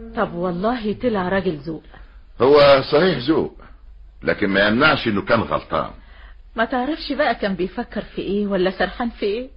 طب والله طلع راجل ذوق هو صحيح ذوق لكن ما يمنعش انه كان غلطان ما تعرفش بقى كان بيفكر في ايه ولا سرحان في ايه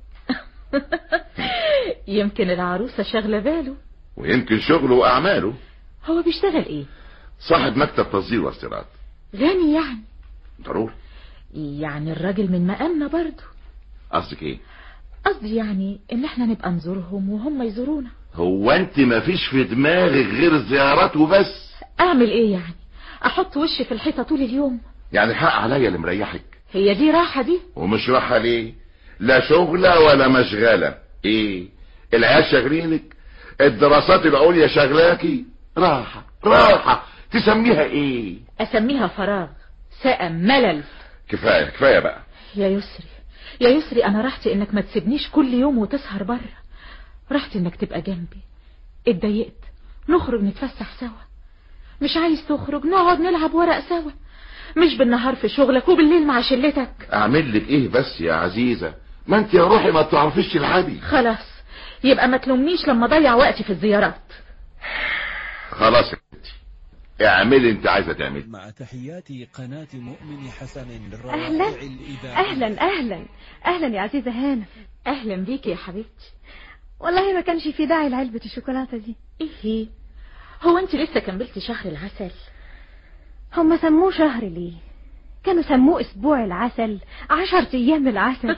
يمكن العروسة شغلة باله ويمكن شغله واعماله هو بيشتغل ايه صاحب مكتب تصدير واستيراد غني يعني ضروري يعني الراجل من مقامنا برضه قصدك ايه قصدي يعني ان احنا نبقى نزورهم وهم يزورونا هو انت ما فيش في دماغك غير الزيارات وبس اعمل ايه يعني احط وشي في الحيطة طول اليوم يعني حق عليا اللي مريحك هي دي راحة دي ومش راحة ليه لا شغلة ولا مشغلة ايه العيال شاغلينك الدراسات العليا شغلاكي راحة راحة تسميها ايه اسميها فراغ سقم ملل كفاية كفاية بقى يا يسري يا يسري انا راحتي انك ما تسيبنيش كل يوم وتسهر بره راحتي انك تبقى جنبي اتضايقت نخرج نتفسح سوا مش عايز تخرج نقعد نلعب ورق سوا مش بالنهار في شغلك وبالليل مع شلتك اعمل لك ايه بس يا عزيزة ما انت يا روحي ما بتعرفيش تلعبي خلاص يبقى ما تلومنيش لما اضيع وقتي في الزيارات خلاص يا بنتي اعملي انت عايزة تعملي مع تحيات قناة مؤمن حسن أهلا للروائع الإذاعية أهلا أهلا أهلا يا عزيزة هانة اهلا بيكي يا حبيبتي والله ما كانش في داعي لعلبة الشوكولاتة دي ايه هي هو انت لسه كملتي شهر العسل هم سموه شهر ليه كانوا سموه أسبوع العسل عشر أيام العسل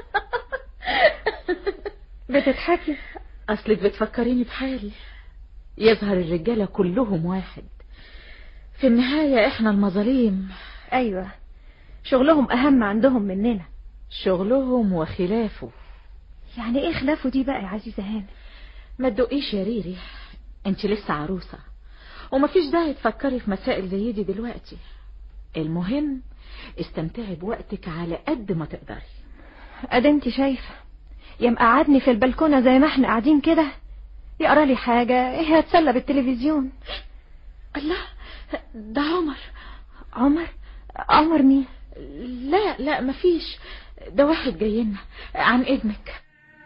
بتضحكي اصلك بتفكريني بحالي يظهر الرجالة كلهم واحد في النهاية احنا المظاليم أيوة شغلهم أهم عندهم مننا شغلهم وخلافه يعني إيه خلافه دي بقى يا عزيزة هانة ما تدقيش يا ريري انت لسه عروسة ومفيش داعي تفكري في مسائل زي دي دلوقتي المهم استمتعي بوقتك على قد ما تقدري أدي انت شايفة يا مقعدني في البلكونة زي ما احنا قاعدين كده يقرا لي حاجة ايه هتسلى بالتلفزيون الله ده عمر عمر عمر مين لا لا مفيش ده واحد جاي لنا عن اذنك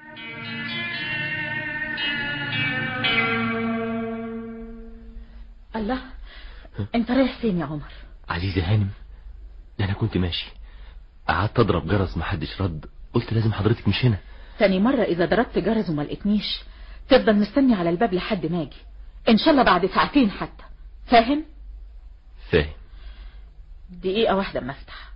الله انت رايح فين يا عمر عزيزي هانم ده انا كنت ماشي قعدت اضرب جرس محدش رد قلت لازم حضرتك مش هنا تاني مرة اذا ضربت جرس وما لقيتنيش تفضل مستني على الباب لحد ما اجي ان شاء الله بعد ساعتين حتى فاهم فاهم دقيقة واحدة ما افتح